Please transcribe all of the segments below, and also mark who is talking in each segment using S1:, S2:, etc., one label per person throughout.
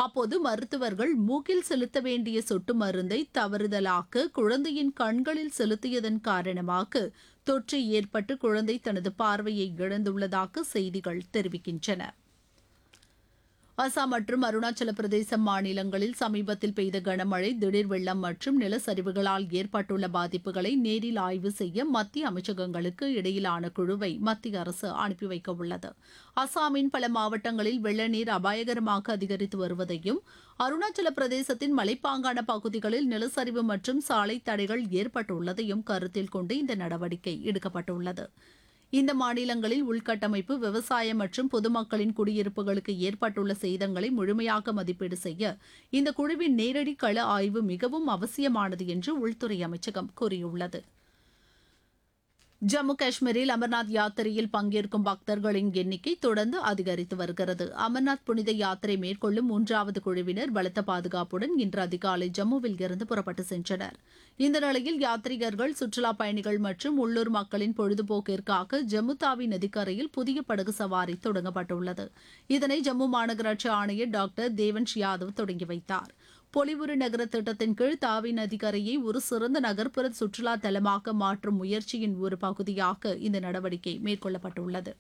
S1: அப்போது மருத்துவர்கள் மூக்கில் செலுத்த வேண்டிய சொட்டு மருந்தை தவறுதலாக குழந்தையின் கண்களில் செலுத்தியதன் காரணமாக தொற்று ஏற்பட்டு குழந்தை தனது பார்வையை இழந்துள்ளதாக செய்திகள் தெரிவிக்கின்றன அசாம் மற்றும் அருணாச்சல பிரதேச மாநிலங்களில் சமீபத்தில் பெய்த கனமழை திடீர் வெள்ளம் மற்றும் நிலச்சரிவுகளால் ஏற்பட்டுள்ள பாதிப்புகளை நேரில் ஆய்வு செய்ய மத்திய அமைச்சகங்களுக்கு இடையிலான குழுவை மத்திய அரசு அனுப்பி வைக்க உள்ளது அசாமின் பல மாவட்டங்களில் வெள்ள நீர் அபாயகரமாக அதிகரித்து வருவதையும் அருணாச்சல பிரதேசத்தின் மலைப்பாங்கான பகுதிகளில் நிலச்சரிவு மற்றும் சாலை தடைகள் ஏற்பட்டுள்ளதையும் கருத்தில் கொண்டு இந்த நடவடிக்கை எடுக்கப்பட்டுள்ளது இந்த மாநிலங்களில் உள்கட்டமைப்பு விவசாயம் மற்றும் பொதுமக்களின் குடியிருப்புகளுக்கு ஏற்பட்டுள்ள சேதங்களை முழுமையாக மதிப்பீடு செய்ய இந்த குழுவின் நேரடி கள ஆய்வு மிகவும் அவசியமானது என்று உள்துறை அமைச்சகம் கூறியுள்ளது ஜம்மு காஷ்மீரில் அமர்நாத் யாத்திரையில் பங்கேற்கும் பக்தர்களின் எண்ணிக்கை தொடர்ந்து அதிகரித்து வருகிறது அமர்நாத் புனித யாத்திரை மேற்கொள்ளும் மூன்றாவது குழுவினர் பலத்த பாதுகாப்புடன் இன்று அதிகாலை ஜம்முவில் இருந்து புறப்பட்டு சென்றனர் இந்த நிலையில் யாத்ரீகர்கள் சுற்றுலா பயணிகள் மற்றும் உள்ளூர் மக்களின் பொழுதுபோக்கிற்காக ஜம்மு தாவி நதிக்கரையில் புதிய படகு சவாரி தொடங்கப்பட்டுள்ளது இதனை ஜம்மு மாநகராட்சி ஆணையர் டாக்டர் தேவன்ஷ் யாதவ் தொடங்கி வைத்தார் பொலிவுறு நகர திட்டத்தின் கீழ் தாவி நதிக்கரையை ஒரு சிறந்த நகர்ப்புற சுற்றுலா தலமாக மாற்றும் முயற்சியின் ஒரு பகுதியாக இந்த நடவடிக்கை மேற்கொள்ளப்பட்டுள்ளது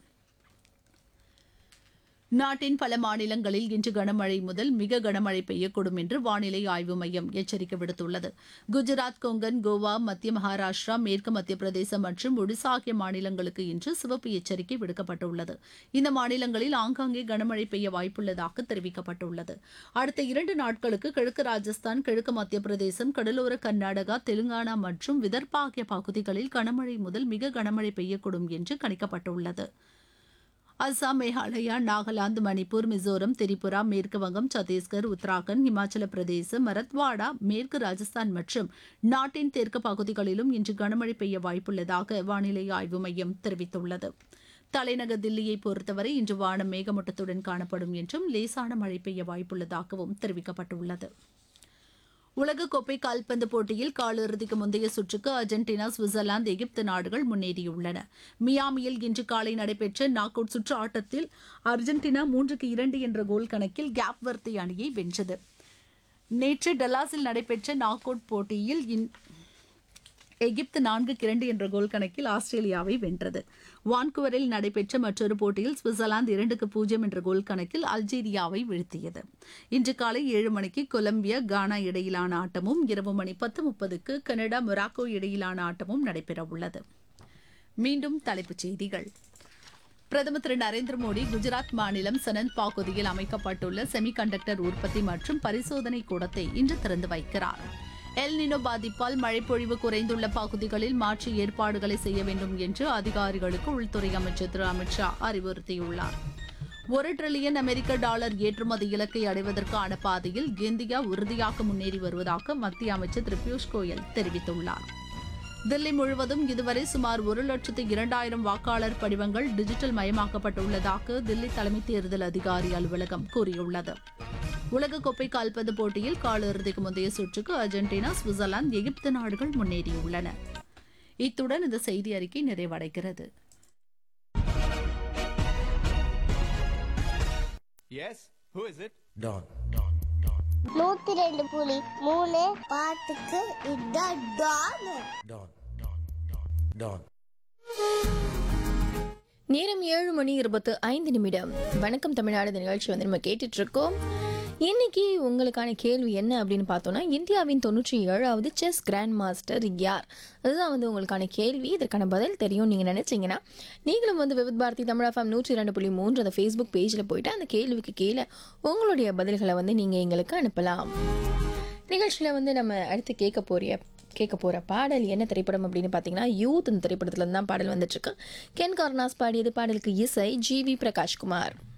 S1: நாட்டின் பல மாநிலங்களில் இன்று கனமழை முதல் மிக கனமழை பெய்யக்கூடும் என்று வானிலை ஆய்வு மையம் எச்சரிக்கை விடுத்துள்ளது குஜராத் கொங்கன் கோவா மத்திய மகாராஷ்டிரா மேற்கு மத்திய பிரதேசம் மற்றும் ஒடிசா ஆகிய மாநிலங்களுக்கு இன்று சிவப்பு எச்சரிக்கை விடுக்கப்பட்டுள்ளது இந்த மாநிலங்களில் ஆங்காங்கே கனமழை பெய்ய வாய்ப்புள்ளதாக தெரிவிக்கப்பட்டுள்ளது அடுத்த இரண்டு நாட்களுக்கு கிழக்கு ராஜஸ்தான் கிழக்கு மத்திய பிரதேசம் கடலோர கர்நாடகா தெலுங்கானா மற்றும் விதர்பா ஆகிய பகுதிகளில் கனமழை முதல் மிக கனமழை பெய்யக்கூடும் என்று கணிக்கப்பட்டுள்ளது அஸ்ஸாம் மேகாலயா நாகாலாந்து மணிப்பூர் மிசோரம் திரிபுரா மேற்கு வங்கம் சத்தீஸ்கர் உத்தராகண்ட் இமாச்சல பிரதேசம் மரத்வாடா மேற்கு ராஜஸ்தான் மற்றும் நாட்டின் தெற்கு பகுதிகளிலும் இன்று கனமழை பெய்ய வாய்ப்புள்ளதாக வானிலை ஆய்வு மையம் தெரிவித்துள்ளது தலைநகர் தில்லியை பொறுத்தவரை இன்று வானம் மேகமூட்டத்துடன் காணப்படும் என்றும் லேசான மழை பெய்ய வாய்ப்புள்ளதாகவும் தெரிவிக்கப்பட்டுள்ளது உலகக்கோப்பை கால்பந்து போட்டியில் காலிறுதிக்கு முந்தைய சுற்றுக்கு அர்ஜென்டினா சுவிட்சர்லாந்து எகிப்து நாடுகள் முன்னேறியுள்ளன மியாமியில் இன்று காலை நடைபெற்ற நாக் அவுட் சுற்று ஆட்டத்தில் அர்ஜென்டினா மூன்றுக்கு இரண்டு என்ற கோல் கணக்கில் கேப் வர்த்தி அணியை வென்றது நேற்று டல்லாஸில் நடைபெற்ற நாக் அவுட் போட்டியில் இன்- எகிப்து நான்குக்கு இரண்டு என்ற கோல் கணக்கில் ஆஸ்திரேலியாவை வென்றது வான்குவரில் நடைபெற்ற மற்றொரு போட்டியில் சுவிட்சர்லாந்து இரண்டுக்கு பூஜ்ஜியம் என்ற கோல் கணக்கில் அல்ஜீரியாவை வீழ்த்தியது இன்று காலை ஏழு மணிக்கு கொலம்பியா கானா இடையிலான ஆட்டமும் இரவு மணி பத்து முப்பதுக்கு கனடா மொராக்கோ இடையிலான ஆட்டமும் நடைபெறவுள்ளது மீண்டும் தலைப்புச் செய்திகள் பிரதமர் திரு நரேந்திர மோடி குஜராத் மாநிலம் சனந்த் பகுதியில் அமைக்கப்பட்டுள்ள செமிகண்டக்டர் உற்பத்தி மற்றும் பரிசோதனை கூடத்தை இன்று திறந்து வைக்கிறார் எல் நினோ பாதிப்பால் மழைப்பொழிவு குறைந்துள்ள பகுதிகளில் மாற்று ஏற்பாடுகளை செய்ய வேண்டும் என்று அதிகாரிகளுக்கு உள்துறை அமைச்சர் திரு அமித்ஷா அறிவுறுத்தியுள்ளார் ஒரு டிரில்லியன் அமெரிக்க டாலர் ஏற்றுமதி இலக்கை அடைவதற்கான பாதையில் இந்தியா உறுதியாக முன்னேறி வருவதாக மத்திய அமைச்சர் திரு பியூஷ் கோயல் தெரிவித்துள்ளார் தில்லி முழுவதும் இதுவரை சுமார் ஒரு லட்சத்து இரண்டாயிரம் வாக்காளர் படிவங்கள் டிஜிட்டல் மயமாக்கப்பட்டுள்ளதாக தில்லி தலைமை தேர்தல் அதிகாரி அலுவலகம் கூறியுள்ளது உலகக்கோப்பை கால்பந்து போட்டியில் காலிறுதிக்கு முந்தைய சுற்றுக்கு அர்ஜென்டினா சுவிட்சர்லாந்து எகிப்து நாடுகள் முன்னேறியுள்ளன இத்துடன் இந்த செய்தி அறிக்கை நிறைவடைகிறது
S2: Yes? Who is it?
S3: Don.
S4: நூத்தி ரெண்டு புலி மூணு பாட்டுக்கு இதான் டான்
S3: Don. Don.
S5: நேரம் ஏழு மணி இருபத்து ஐந்து நிமிடம் வணக்கம் தமிழ்நாடு இந்த நிகழ்ச்சி வந்து நம்ம கேட்டுட்டு இருக்கோம் இன்னைக்கு உங்களுக்கான கேள்வி என்ன அப்படின்னு பார்த்தோம்னா இந்தியாவின் தொண்ணூற்றி ஏழாவது செஸ் கிராண்ட் மாஸ்டர் யார் அதுதான் வந்து உங்களுக்கான கேள்வி இதற்கான பதில் தெரியும் நீங்கள் நினைச்சீங்கன்னா நீங்களும் வந்து விவித் பாரதி தமிழ் எஃப்எம் நூற்றி ரெண்டு புள்ளி மூன்று அந்த ஃபேஸ்புக் பேஜில் போயிட்டு அந்த கேள்விக்கு கீழே உங்களுடைய பதில்களை வந்து நீங்கள் எங்களுக்கு அனுப்பலாம் நிகழ்ச்சியில் வந்து நம்ம அடுத்து கேட்க போறிய கேட்க போகிற பாடல் என்ன திரைப்படம் அப்படின்னு பார்த்தீங்கன்னா யூத் இந்த திரைப்படத்துல இருந்து தான் பாடல் வந்துட்டுருக்கு கென் கார்னாஸ் பாடியது பாடலுக்கு இசை ஜி வி பிரகாஷ்குமார்